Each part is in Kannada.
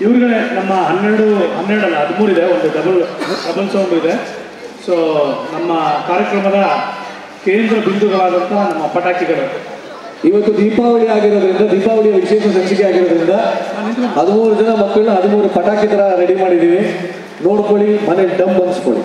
ಇವ್ರಿಗೆ ನಮ್ಮ ಹನ್ನೆರಡು ಹನ್ನೆರಡಲ್ಲ ಹದಿಮೂರು ಇದೆ ಒಂದು ಡಬಲ್ ಡಬಲ್ ಸೌಂಡ್ ಇದೆ ಸೊ ನಮ್ಮ ಕಾರ್ಯಕ್ರಮದ ಕೇಂದ್ರ ಬಿಂದುಗಳಾದಂಥ ನಮ್ಮ ಪಟಾಕಿಗಳು ಇವತ್ತು ದೀಪಾವಳಿ ಆಗಿರೋದ್ರಿಂದ ದೀಪಾವಳಿಯ ವಿಶೇಷ ಸಂಚಿಕೆ ಆಗಿರೋದ್ರಿಂದ ಹದಿಮೂರು ಜನ ಮಕ್ಕಳನ್ನ ಹದಿಮೂರು ಪಟಾಕಿ ತರ ರೆಡಿ ಮಾಡಿದೀವಿ ನೋಡ್ಕೊಳ್ಳಿ ಮನೇಲಿ ಡಮ್ ಅನ್ಸ್ಕೊಳ್ಳಿ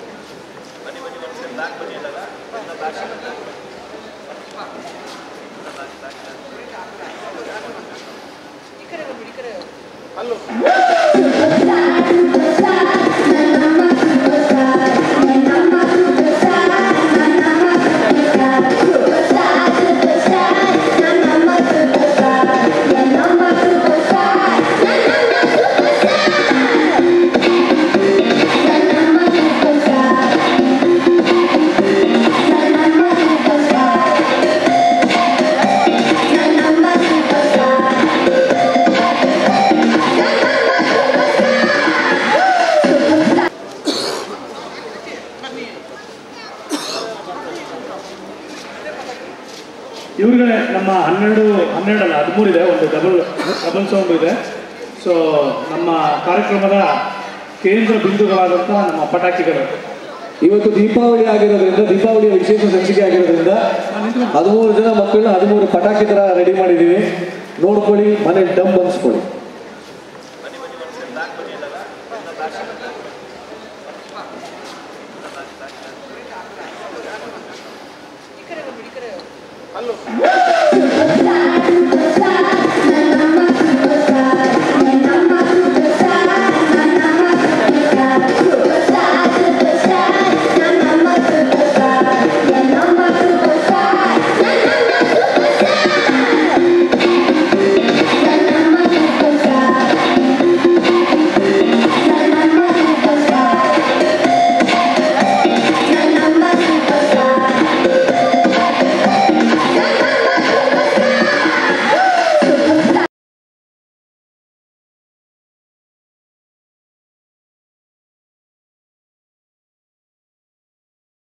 ಇವ್ರಿಗೆ ನಮ್ಮ ಹನ್ನೆರಡು ಹನ್ನೆರಡಲ್ಲ ಹದಿಮೂರು ಇದೆ ಒಂದು ಡಬಲ್ ಡಬಲ್ ಸೌಂಡ್ ಇದೆ ಸೊ ನಮ್ಮ ಕಾರ್ಯಕ್ರಮದ ಕೇಂದ್ರ ಬಿಂದುಗಳಾದಂಥ ನಮ್ಮ ಪಟಾಕಿಗಳು ಇವತ್ತು ದೀಪಾವಳಿ ಆಗಿರೋದ್ರಿಂದ ದೀಪಾವಳಿಯ ವಿಶೇಷ ಸಂಚಿಕೆ ಆಗಿರೋದ್ರಿಂದ ಹದಿಮೂರು ಜನ ಮಕ್ಕಳನ್ನ ಹದಿಮೂರು ಪಟಾಕಿ ತರ ರೆಡಿ ಮಾಡಿದೀವಿ ನೋಡ್ಕೊಳ್ಳಿ ಮನೇಲಿ ಡಮ್ ಅನ್ಸ್ಕೊಳ್ಳಿ Hello.